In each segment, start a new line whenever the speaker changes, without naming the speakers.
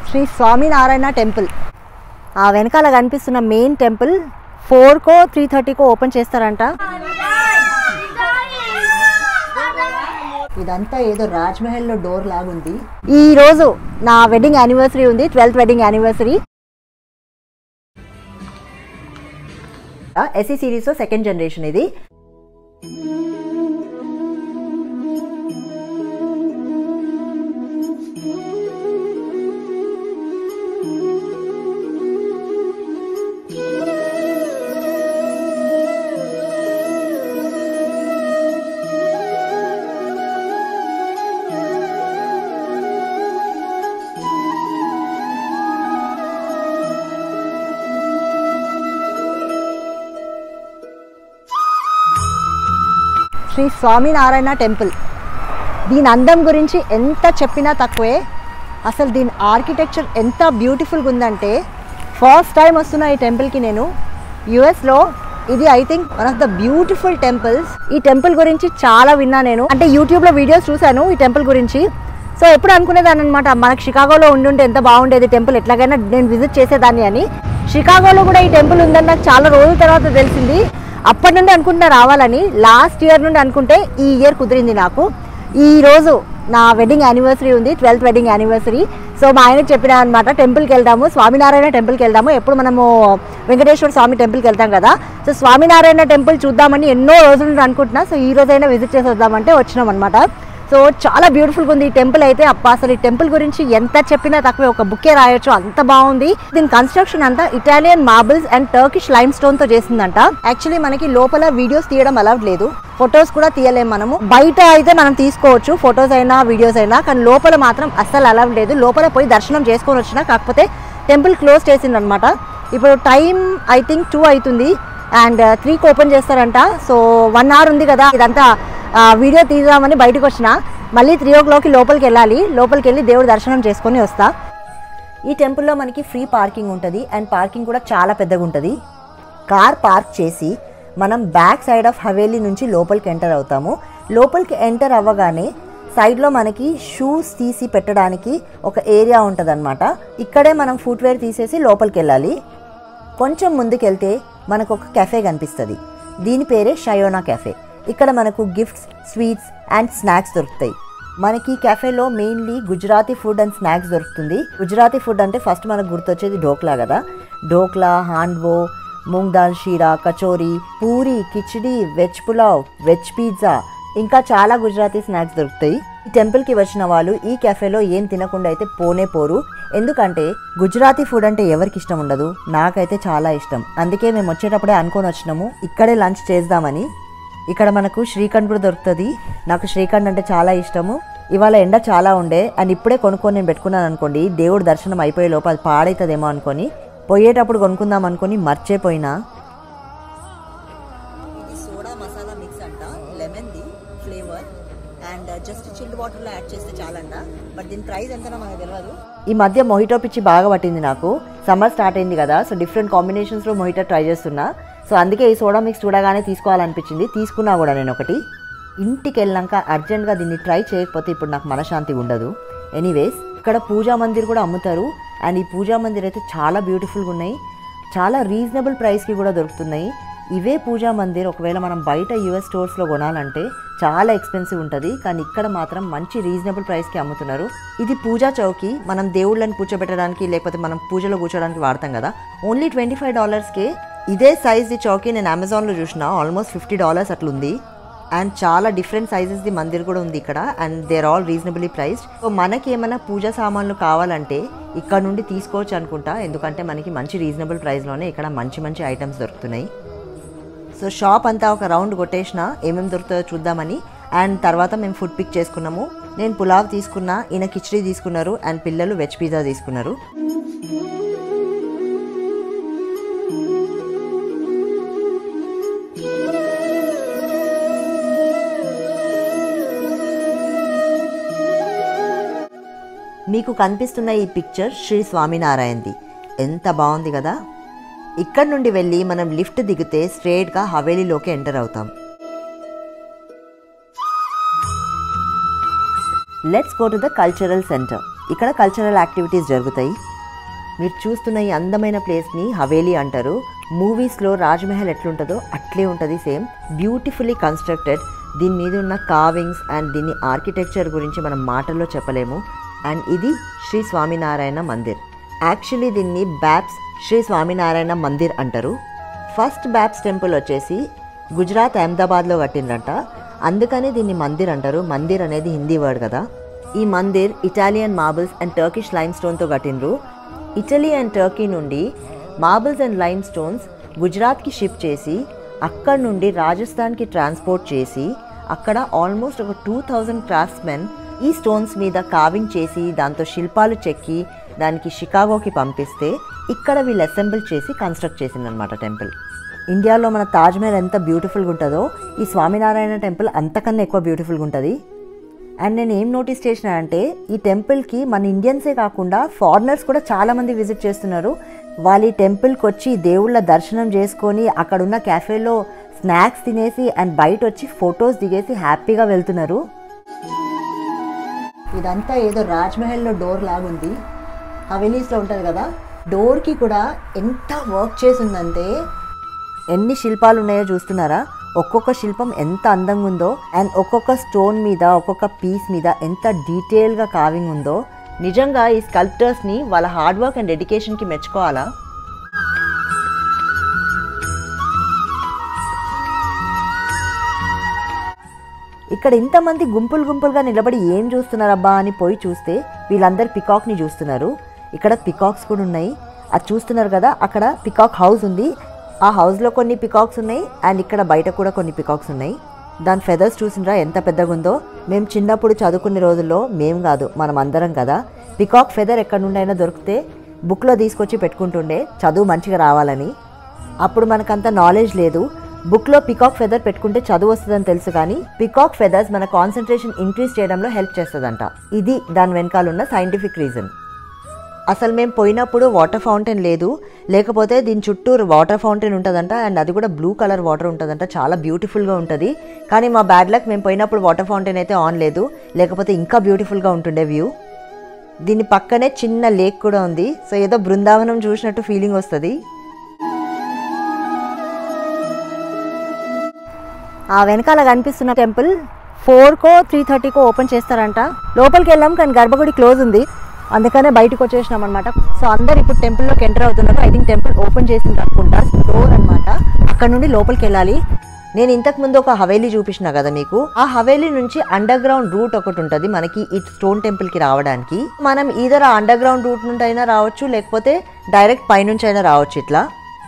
Shri Swaminarayan temple ఆ వెనకాల కనిపిస్తున్న మెయిన్ టెంపుల్ ఫోర్కో త్రీ థర్టీకో ఓపెన్ చేస్తారంట ఇదంతా ఏదో రాజ్మహల్లో డోర్ లాగుంది ఈ రోజు నా వెడ్డింగ్ యానివర్సరీ ఉంది twelfth wedding anniversary SE series second generation ఇది శ్రీ స్వామినారాయణ టెంపుల్ దీని అందం గురించి ఎంత చెప్పినా తక్కువే అసలు దీని ఆర్కిటెక్చర్ ఎంత బ్యూటిఫుల్గా ఉందంటే ఫస్ట్ టైం వస్తున్న ఈ టెంపుల్కి నేను యుఎస్లో ఇది I think one of the beautiful temples ఈ టెంపుల్ గురించి చాలా విన్నా నేను అంటే యూట్యూబ్లో వీడియోస్ చూశాను ఈ టెంపుల్ గురించి సో ఎప్పుడు అనుకునేదాన్ని అనమాట మనకు షికాగోలో ఉండుంటే ఎంత బాగుండేది టెంపుల్ ఎట్లాగైనా నేను విజిట్ చేసేదాన్ని అని షికాగోలో కూడా ఈ టెంపుల్ ఉందని నాకు చాలా రోజుల తర్వాత తెలిసింది అప్పటి నుండి అనుకుంటున్నా రావాలని లాస్ట్ ఇయర్ నుండి అనుకుంటే ఈ ఇయర్ కుదిరింది నాకు ఈ రోజు నా వెడ్డింగ్ యానివర్సరీ ఉంది ట్వెల్త్ వెడ్డింగ్ యానివర్సరీ సో మా ఆయనకు చెప్పిన అనమాట టెంపుల్కి వెళ్దాము స్వామినారాయణ టెంపుల్కి వెళ్దాము ఎప్పుడు మనము వెంకటేశ్వర స్వామి టెంపుల్కి వెళ్తాం కదా సో స్వామినారాయణ టెంపుల్ చూద్దామని ఎన్నో రోజుల నుండి అనుకుంటున్నా సో ఈ రోజైనా విజిట్ చేసి వద్దామంటే వచ్చినాం అనమాట సో చాలా బ్యూటిఫుల్గా ఉంది ఈ టెంపుల్ అయితే అప్ప అసలు ఈ టెంపుల్ గురించి ఎంత చెప్పినా తక్కువే ఒక బుక్కే రాయొచ్చు అంత బాగుంది దీని కన్స్ట్రక్షన్ అంతా Italian marbles and Turkish limestone తో చేసిందంట యాక్చువల్లీ మనకి లోపల వీడియోస్ తీయడం అలౌడ్ లేదు ఫొటోస్ కూడా తీయలేము మనము బయట అయితే మనం తీసుకోవచ్చు ఫొటోస్ అయినా వీడియోస్ అయినా కానీ లోపల మాత్రం అస్సలు అలౌడ్ లేదు లోపల పోయి దర్శనం చేసుకొని వచ్చినా కాకపోతే టెంపుల్ క్లోజ్ చేసింది అనమాట ఇప్పుడు టైం ఐ థింక్ టూ అవుతుంది అండ్ త్రీకి ఓపెన్ చేస్తారంట సో వన్ అవర్ ఉంది కదా ఇదంతా ఆ, వీడియో తీద్దామని బయటకు వచ్చిన మళ్ళీ త్రీ ఓ క్లాక్కి లోపలికి వెళ్ళాలి లోపలికి వెళ్ళి దేవుడి దర్శనం చేసుకొని వస్తా ఈ టెంపుల్లో మనకి ఫ్రీ పార్కింగ్ ఉంటుంది అండ్ పార్కింగ్ కూడా చాలా పెద్దగా ఉంటుంది కార్ పార్క్ చేసి మనం బ్యాక్ సైడ్ ఆఫ్ హవేలీ నుంచి లోపలికి ఎంటర్ అవుతాము లోపలికి ఎంటర్ అవ్వగానే సైడ్లో మనకి షూస్ తీసి పెట్టడానికి ఒక ఏరియా ఉంటుందన్నమాట ఇక్కడే మనం ఫుట్వేర్ తీసేసి లోపలికి వెళ్ళాలి కొంచెం ముందుకెళ్తే మనకు ఒక కెఫే కనిపిస్తుంది దీని పేరే షయోనా కెఫే ఇక్కడ మనకు గిఫ్ట్స్ స్వీట్స్ అండ్ స్నాక్స్ దొరుకుతాయి మనకి ఈ కెఫేలో mainly Gujarati food and snacks దొరుకుతుంది గుజరాతీ ఫుడ్ అంటే ఫస్ట్ మనకు గుర్తొచ్చేది డోక్లా కదా dhokla handvo moong dal sheera kachori puri khichdi veg pulao veg pizza ఇంకా చాలా గుజరాతీ స్నాక్స్ దొరుకుతాయి ఈ టెంపుల్కి వచ్చిన వాళ్ళు ఈ కెఫేలో ఏం తినకుండా అయితే పోనే పోరు ఎందుకంటే గుజరాతీ ఫుడ్ అంటే ఎవరికి ఇష్టం ఉండదు నాకైతే చాలా ఇష్టం అందుకే మేము వచ్చేటప్పుడే అనుకొని వచ్చినాము ఇక్కడే లంచ్ చేద్దామని ఇక్కడ మనకు శ్రీఖండ్ కూడా దొరుకుతుంది నాకు శ్రీఖండ్ అంటే చాలా ఇష్టము ఇవాళ ఎండ చాలా ఉండే అండ్ ఇప్పుడే కొనుక్కొని నేను పెట్టుకున్నాను అనుకోండి దేవుడి దర్శనం అయిపోయే లోపు అది పాడవుతుందేమో అనుకొని పోయేటప్పుడు కొనుక్కుందాం అనుకొని మర్చిపోయినా ఇది సోడా మసాలా మిక్స్ అంట lemon the flavour and just chilled water లో యాడ్ చేస్తే చాలంట బట్ దీని ప్రైస్ ఎంతనో మనకు తెలియదు ఈ మధ్య మొహిటో పిచ్చి బాగా పట్టింది నాకు సమ్మర్ స్టార్ట్ అయింది కదా సో డిఫరెంట్ కాంబినేషన్స్ లో మొహిటో ట్రై చేస్తున్నా సో అందుకే ఈ సోడా మిక్స్ చూడగానే తీసుకోవాలనిపించింది తీసుకున్నా కూడా నేను ఒకటి ఇంటికి వెళ్ళాక అర్జెంట్గా దీన్ని ట్రై చేయకపోతే ఇప్పుడు నాకు మనశ్శాంతి ఉండదు ఎనీవేస్ ఇక్కడ పూజా మందిర్ కూడా అమ్ముతారు అండ్ ఈ పూజా మందిర్ అయితే చాలా బ్యూటిఫుల్గా ఉన్నాయి చాలా రీజనబుల్ ప్రైస్కి కూడా దొరుకుతున్నాయి ఇవే పూజా మందిర్ ఒకవేళ మనం బయట యూఎస్ స్టోర్స్లో కొనాలంటే చాలా ఎక్స్పెన్సివ్ ఉంటుంది కానీ ఇక్కడ మాత్రం మంచి రీజనబుల్ ప్రైస్కి అమ్ముతున్నారు ఇది పూజా చౌకి మనం దేవుళ్ళని కూర్చోబెట్టడానికి లేకపోతే మనం పూజలో కూర్చోడానికి వాడతాం కదా ఓన్లీ ట్వంటీ ఫైవ్ డాలర్స్కే ఇదే సైజ్ ది చౌకి నేను అమెజాన్లో చూసిన ఆల్మోస్ట్ ఫిఫ్టీ డాలర్స్ అట్లుంది అండ్ చాలా డిఫరెంట్ సైజెస్ ది మందిర్ కూడా ఉంది ఇక్కడ and there all reasonably priced so మనకి ఏమైనా పూజా సామాన్లు కావాలంటే ఇక్కడ నుండి తీసుకోవచ్చు అనుకుంటా ఎందుకంటే మనకి మంచి రీజనబుల్ ప్రైస్లోనే ఇక్కడ మంచి మంచి ఐటమ్స్ దొరుకుతున్నాయి సో షాప్ అంతా ఒక రౌండ్ కొట్టేసిన ఏమేమి దొరుకుతుందో చూద్దామని అండ్ తర్వాత మేము ఫుడ్ పిక్ చేసుకున్నాము నేను పులావ్ తీసుకున్నా ఈయన కిచడీ తీసుకున్నారు అండ్ పిల్లలు వెజ్ పిజ్జా తీసుకున్నారు మీకు కనిపిస్తున్న ఈ పిక్చర్ శ్రీ స్వామినారాయణది ఎంత బాగుంది కదా ఇక్కడ నుండి వెళ్ళి మనం లిఫ్ట్ దిగితే స్ట్రేట్గా హవేలీలోకి ఎంటర్ అవుతాం let's go to the cultural centre
ఇక్కడ కల్చరల్ యాక్టివిటీస్ జరుగుతాయి మీరు చూస్తున్న ఈ అందమైన ప్లేస్ని హవేలీ అంటారు మూవీస్లో రాజ్మహల్ ఎట్లుంటుందో అట్లే ఉంటుంది సేమ్ బ్యూటిఫుల్లీ కన్స్ట్రక్టెడ్ దీని మీద ఉన్న కావింగ్స్ అండ్ దీని ఆర్కిటెక్చర్ గురించి మనం మాటల్లో చెప్పలేము అండ్ ఇది శ్రీ స్వామినారాయణ మందిర్ యాక్చువల్లీ దీన్ని బ్యాప్స్ శ్రీ స్వామినారాయణ మందిర్ అంటారు ఫస్ట్ బ్యాప్స్ టెంపుల్ వచ్చేసి గుజరాత్ అహ్మదాబాద్లో కట్టిండ్రంట అందుకని దీన్ని మందిర్ అంటారు మందిర్ అనేది హిందీ వర్డ్ కదా ఈ mandir Italian marbles and Turkish lime స్టోన్తో కట్టిండ్రు ఇటలీ అండ్ టర్కీ నుండి మార్బుల్స్ అండ్ లైమ్ స్టోన్స్ గుజరాత్కి షిప్ చేసి అక్కడ నుండి రాజస్థాన్కి ట్రాన్స్పోర్ట్ చేసి అక్కడ ఆల్మోస్ట్ ఒక టూ థౌజండ్ క్రాఫ్ట్స్మెన్ ఈ స్టోన్స్ మీద కావింగ్ చేసి దాంతో శిల్పాలు చెక్కి దానికి షికాగోకి పంపిస్తే ఇక్కడ వీళ్ళు అసెంబుల్ చేసి కన్స్ట్రక్ట్ చేసిందనమాట టెంపుల్ ఇండియాలో మన తాజ్మహల్ ఎంత బ్యూటిఫుల్గా ఉంటుందో ఈ స్వామినారాయణ టెంపుల్ అంతకన్నా ఎక్కువ బ్యూటిఫుల్గా ఉంటుంది అండ్ నేను ఏం నోటీస్ చేసిన అంటే ఈ టెంపుల్కి మన ఇండియన్సే కాకుండా ఫారినర్స్ కూడా చాలామంది విజిట్ చేస్తున్నారు వాళ్ళు ఈ టెంపుల్కి వచ్చి దేవుళ్ళ దర్శనం చేసుకొని అక్కడున్న క్యాఫేలో స్నాక్స్ తినేసి అండ్ బయట వచ్చి ఫొటోస్ దిగేసి హ్యాపీగా వెళ్తున్నారు
ఇదంతా ఏదో రాజ్మహల్లో డోర్ లాగుంది హవెలీస్లో ఉంటుంది కదా డోర్కి కూడా ఎంత వర్క్ చేసి ఉందంటే
ఎన్ని శిల్పాలు ఉన్నాయో చూస్తున్నారా ఒక్కొక్క శిల్పం ఎంత అందంగా ఉందో అండ్ ఒక్కొక్క స్టోన్ మీద ఒక్కొక్క పీస్ మీద ఎంత డీటెయిల్గా కావింగ్ ఉందో నిజంగా ఈ స్కల్ప్టర్స్ని వాళ్ళ హార్డ్ వర్క్ అండ్ డెడికేషన్కి మెచ్చుకోవాలా ఇక్కడ ఇంతమంది గుంపులు గుంపులుగా నిలబడి ఏం చూస్తున్నారబ్బా అని పోయి చూస్తే వీళ్ళందరూ పికాక్ని చూస్తున్నారు ఇక్కడ పికాక్స్ కూడా ఉన్నాయి అది చూస్తున్నారు కదా అక్కడ పికాక్ హౌస్ ఉంది ఆ హౌస్లో కొన్ని పికాక్స్ ఉన్నాయి అండ్ ఇక్కడ బయట కూడా కొన్ని పికాక్స్ ఉన్నాయి దాని ఫెదర్స్ చూసినరా ఎంత పెద్దగా ఉందో మేము చిన్నప్పుడు చదువుకునే రోజుల్లో మేము కాదు మనం అందరం కదా పికాక్ ఫెదర్ ఎక్కడ నుండి అయినా దొరికితే బుక్లో తీసుకొచ్చి పెట్టుకుంటుండే చదువు మంచిగా రావాలని అప్పుడు మనకంత నాలెడ్జ్ లేదు బుక్లో పికాక్ ఫెదర్ పెట్టుకుంటే చదువు వస్తుందని తెలుసు కానీ పికాక్ ఫెదర్స్ మన కాన్సన్ట్రేషన్ ఇంక్రీజ్ చేయడంలో హెల్ప్ చేస్తుందంట ఇది దాని వెనకాల ఉన్న సైంటిఫిక్ రీజన్ అసలు మేము పోయినప్పుడు వాటర్ ఫౌంటైన్ లేదు లేకపోతే దీని చుట్టూ వాటర్ ఫౌంటైన్ ఉంటుందంట అండ్ అది కూడా బ్లూ కలర్ వాటర్ ఉంటుందంట చాలా బ్యూటిఫుల్గా ఉంటుంది కానీ మా బ్యాడ్ లక్ మేము పోయినప్పుడు వాటర్ ఫౌంటైన్ అయితే ఆన్ లేదు లేకపోతే ఇంకా బ్యూటిఫుల్గా ఉంటుండే వ్యూ దీని పక్కనే చిన్న లేక్ కూడా ఉంది సో ఏదో బృందావనం చూసినట్టు ఫీలింగ్ వస్తుంది
ఆ వెనకాల కనిపిస్తున్న టెంపుల్ ఫోర్కో త్రీ థర్టీకో ఓపెన్ చేస్తారంట లోపలికి వెళ్ళాం కానీ గర్భగుడి క్లోజ్ ఉంది అందుకనే బయటకు వచ్చేసినాం అనమాట సో అందరు ఇప్పుడు టెంపుల్లోకి ఎంటర్ అవుతున్నారు ఐ థింక్ టెంపుల్ ఓపెన్ చేసింది అనుకుంటా డోర్ అనమాట అక్కడ నుండి లోపలికి వెళ్ళాలి
నేను ఇంతకు ముందు ఒక హవేలీ చూపించిన కదా మీకు ఆ హవేలీ నుంచి అండర్ గ్రౌండ్ రూట్ ఒకటి ఉంటుంది మనకి ఈ స్టోన్ టెంపుల్ కి రావడానికి మనం ఈధర్ ఆ అండర్ గ్రౌండ్ రూట్ నుండి అయినా రావచ్చు లేకపోతే డైరెక్ట్ పైనుంచి అయినా రావచ్చు ఇట్లా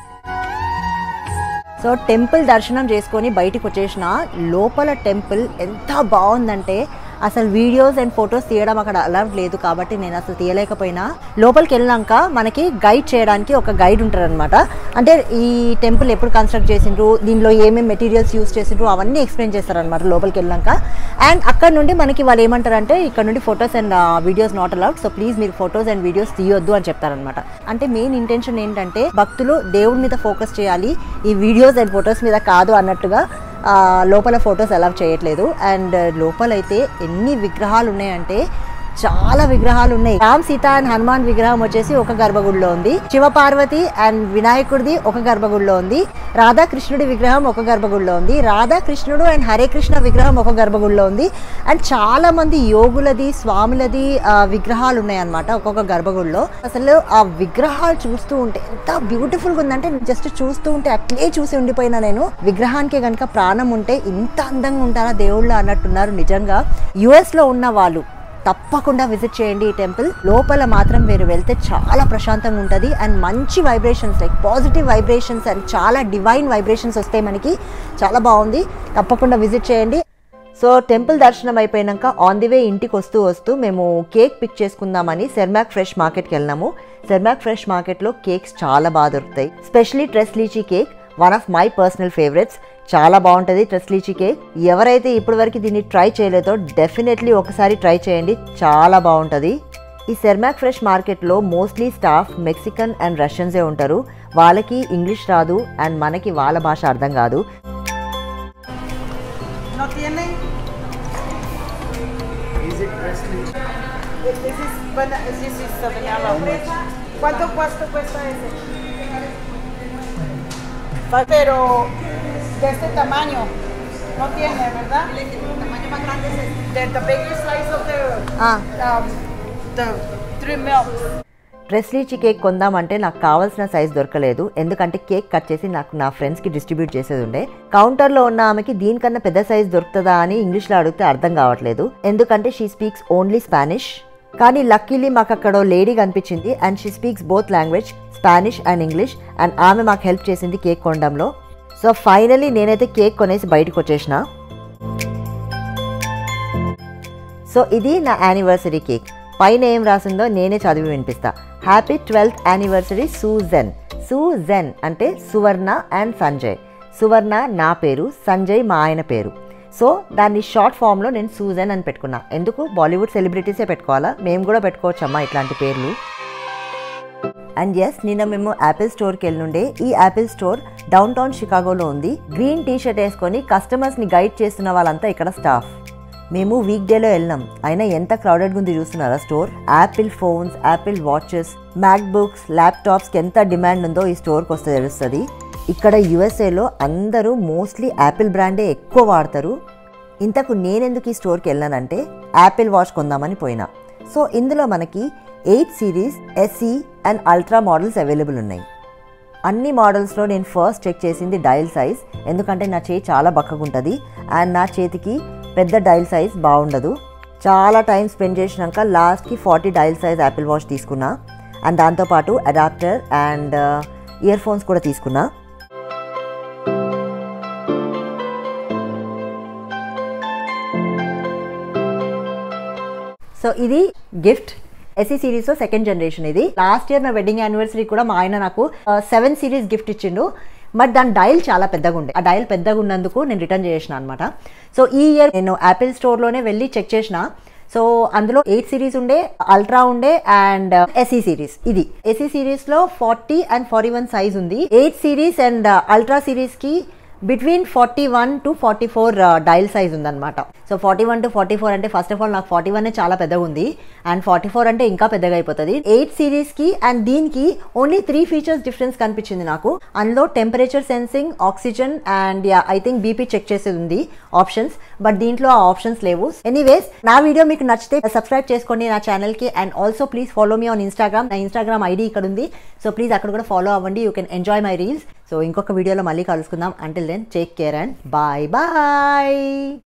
సో టెంపుల్ దర్శనం చేసుకొని బయటికి వచ్చేసిన లోపల టెంపుల్ ఎంత బాగుందంటే అసలు వీడియోస్ అండ్ ఫొటోస్ తీయడం అక్కడ అలౌడ్ లేదు కాబట్టి నేను అసలు తీయలేకపోయినా లోపలికి వెళ్ళినాక మనకి గైడ్ చేయడానికి ఒక గైడ్ ఉంటారనమాట అంటే ఈ టెంపుల్ ఎప్పుడు కన్స్ట్రక్ట్ చేసిండ్రు దీనిలో ఏమేమి మెటీరియల్స్ యూస్ చేసిండ్రు అవన్నీ ఎక్స్ప్లెయిన్ చేస్తారనమాట లోపలికి వెళ్ళాక అండ్ అక్కడ నుండి మనకి వాళ్ళు ఏమంటారంటే ఇక్కడ నుండి photos and videos not allowed so please మీరు ఫొటోస్ అండ్ వీడియోస్ తీయొద్దు అని చెప్తారనమాట అంటే మెయిన్ ఇంటెన్షన్ ఏంటంటే భక్తులు దేవుడి మీద ఫోకస్ చేయాలి ఈ వీడియోస్ అండ్ ఫొటోస్ మీద కాదు అన్నట్టుగా ఆ, లోపల ఫొటోస్ అలౌ చేయట్లేదు అండ్ లోపలైతే ఎన్ని విగ్రహాలు ఉన్నాయంటే చాలా విగ్రహాలు ఉన్నాయి రామ్ సీత అండ్ హనుమాన్ విగ్రహం వచ్చేసి ఒక గర్భగుడిలో ఉంది శివ పార్వతి అండ్ వినాయకుడిది ఒక గర్భగుడిలో ఉంది రాధాకృష్ణుడి విగ్రహం ఒక గర్భగుడిలో ఉంది రాధాకృష్ణుడు అండ్ హరే కృష్ణ విగ్రహం ఒక గర్భగుడిలో ఉంది అండ్ చాలా మంది యోగులది స్వాములది ఆ, విగ్రహాలు ఉన్నాయి అన్నమాట ఒక్కొక్క గర్భగుడిలో అసలు ఆ విగ్రహాలు చూస్తూ ఉంటే ఎంత బ్యూటిఫుల్గా ఉందంటే జస్ట్ చూస్తూ ఉంటే అట్లే చూసి ఉండిపోయినా నేను విగ్రహానికి కనుక ప్రాణం ఉంటే ఇంత అందంగా ఉంటారా దేవుళ్ళు అన్నట్టున్నారు నిజంగా US లో ఉన్న వాళ్ళు తప్పకుండా విజిట్ చేయండి ఈ టెంపుల్ లోపల మాత్రం మీరు వెళ్తే చాలా ప్రశాంతంగా ఉంటుంది అండ్ మంచి vibrations like positive vibrations and చాలా డివైన్ వైబ్రేషన్స్ వస్తాయి మనకి చాలా బాగుంది తప్పకుండా విజిట్ చేయండి
సో టెంపుల్ దర్శనం అయిపోయాక ఆన్ ది వే ఇంటికి వస్తూ వస్తూ మేము కేక్ పిక్ చేసుకుందామని సెర్మాక్ ఫ్రెష్ మార్కెట్కి వెళ్ళినాము సెర్మాక్ ఫ్రెష్ మార్కెట్లో కేక్స్ చాలా బాగా దొరుకుతాయి specially tres leches cake one of my personal favourites చాలా బాగుంటుంది ట్రెస్ లీచీ కేక్ ఎవరైతే ఇప్పటి వరకు దీన్ని ట్రై చేయలేదో డెఫినెట్లీ ఒకసారి ట్రై చేయండి చాలా బాగుంటుంది ఈ సెర్మాక్ ఫ్రెష్ మార్కెట్లో మోస్ట్లీ స్టాఫ్ మెక్సికన్ అండ్ రష్యన్సే ఉంటారు వాళ్ళకి ఇంగ్లీష్ రాదు అండ్ మనకి వాళ్ళ భాష అర్థం కాదు
¿No tiene?
Is it Presley?
This is Bana- This is the vanilla one. ¿Cuánto cuesta, cuesta ese? Pero de este tamaño no tiene, ¿verdad? El tamaño más grande es este. The, the bigger size of the, um, the three milks.
Tres leches cake కొందామంటే నాకు కావాల్సిన size దొరకలేదు ఎందుకంటే cake cut చేసి నాకు నా ఫ్రెండ్స్కి distribute చేసేది ఉండే కౌంటర్లో ఉన్న ఆమెకి దీనికన్నా పెద్ద సైజ్ దొరుకుతుందా అని ఇంగ్లీష్లో అడిగితే అర్థం కావట్లేదు ఎందుకంటే షీ స్పీక్స్ ఓన్లీ స్పానిష్ కానీ లక్కీలీ మాకు అక్కడ లేడీ కనిపించింది and she speaks both language Spanish and English and ఆమె మాకు హెల్ప్ చేసింది కేక్ కొనడంలో సో ఫైనలీ నేనైతే కేక్ కొనేసి బయటకు వచ్చేసిన సో ఇది నా యానివర్సరీ కేక్ పైన ఏం రాసిందో నేనే చదివి వినిపిస్తా happy twelfth anniversary Susan Susan అంటే సువర్ణ అండ్ సంజయ్ సువర్ణ నా పేరు సంజయ్ మా ఆయన పేరు సో దాన్ని షార్ట్ ఫామ్లో నేను సూజన్ అని పెట్టుకున్నా ఎందుకు బాలీవుడ్ సెలబ్రిటీసే పెట్టుకోవాలా మేము కూడా పెట్టుకోవచ్చమ్మా ఇట్లాంటి పేర్లు అండ్ ఎస్ నిన్న మేము యాపిల్ స్టోర్కి వెళ్ళుండే ఈ యాపిల్ స్టోర్ డౌన్ టౌన్ షికాగోలో ఉంది గ్రీన్ టీ షర్ట్ వేసుకొని కస్టమర్స్ని గైడ్ చేస్తున్న వాళ్ళంతా ఇక్కడ స్టాఫ్ మేము వీక్ డేలో వెళ్ళినాం అయినా ఎంత క్రౌడెడ్గా ఉంది చూస్తున్నారా store Apple phones Apple watches MacBooks ల్యాప్టాప్స్కి ఎంత డిమాండ్ ఉందో ఈ స్టోర్కి వస్తే తెలుస్తుంది ఇక్కడ యుఎస్ఏలో అందరూ మోస్ట్లీ యాపిల్ బ్రాండే ఎక్కువ వాడతారు ఇంతకు నేనెందుకు ఈ స్టోర్కి వెళ్ళానంటే యాపిల్ వాచ్ కొందామని పోయినా సో ఇందులో మనకి eight series SE and ultra models available ఉన్నాయి అన్ని మోడల్స్లో నేను ఫస్ట్ చెక్ చేసింది డయల్ సైజ్ ఎందుకంటే నా చేయి చాలా బక్కగుంటుంది అండ్ నా చేతికి పెద్ద డయల్ సైజ్ బాగుండదు చాలా టైం స్పెండ్ చేసినాక లాస్ట్కి forty dial size Apple watch తీసుకున్నా అండ్ దాంతోపాటు అడాప్టర్ అండ్ ఇయర్ ఫోన్స్ కూడా తీసుకున్నా సో ఇది gift SE series second generation ఇది లాస్ట్ ఇయర్ నా వెడ్డింగ్ యానివర్సరీ కూడా మా ఆయన నాకు సెవెన్ సిరీస్ గిఫ్ట్ ఇచ్చిండు బట్ దాని డయల్ చాలా పెద్దగా ఉండే ఆ డయల్ పెద్దగా ఉన్నందుకు నేను రిటర్న్ చేసిన అనమాట సో ఈ ఇయర్ నేను యాపిల్ స్టోర్లోనే వెళ్ళి చెక్ చేసిన సో అందులో ఎయిట్ సిరీస్ ఉండే అల్ట్రా ఉండే అండ్ ఎస్ఈ సిరీస్ ఇది ఎస్ఈ సిరీస్లో forty and forty one size ఉంది ఎయిట్ సిరీస్ అండ్ అల్ట్రా సిరీస్కి between forty one to forty four dial size ఉందన్నమాట so forty one to forty four అంటే first of all నాకు forty one చాలా పెద్దగా ఉంది అండ్ ఫార్టీ ఫోర్ అంటే ఇంకా పెద్దగా అయిపోతుంది ఎయిట్ సిరీస్కి అండ్ దీనికి ఓన్లీ త్రీ ఫీచర్స్ డిఫరెన్స్ కనిపించింది నాకు అందులో temperature sensing oxygen and I think BP check చేసేది ఉంది ఆప్షన్స్ బట్ దీంట్లో ఆ ఆప్షన్స్ లేవు ఎనీవేస్ నా వీడియో మీకు నచ్చితే సబ్స్క్రైబ్ చేసుకోండి నా ఛానల్కి and also please follow me on Instagram నా ఇన్స్టాగ్రామ్ ఐడి ఇక్కడ ఉంది సో ప్లీజ్ అక్కడ కూడా ఫాలో అవ్వండి you can enjoy my reels so ఇంకొక వీడియోలో మళ్ళీ కలుసుకుందాం until then take care and bye bye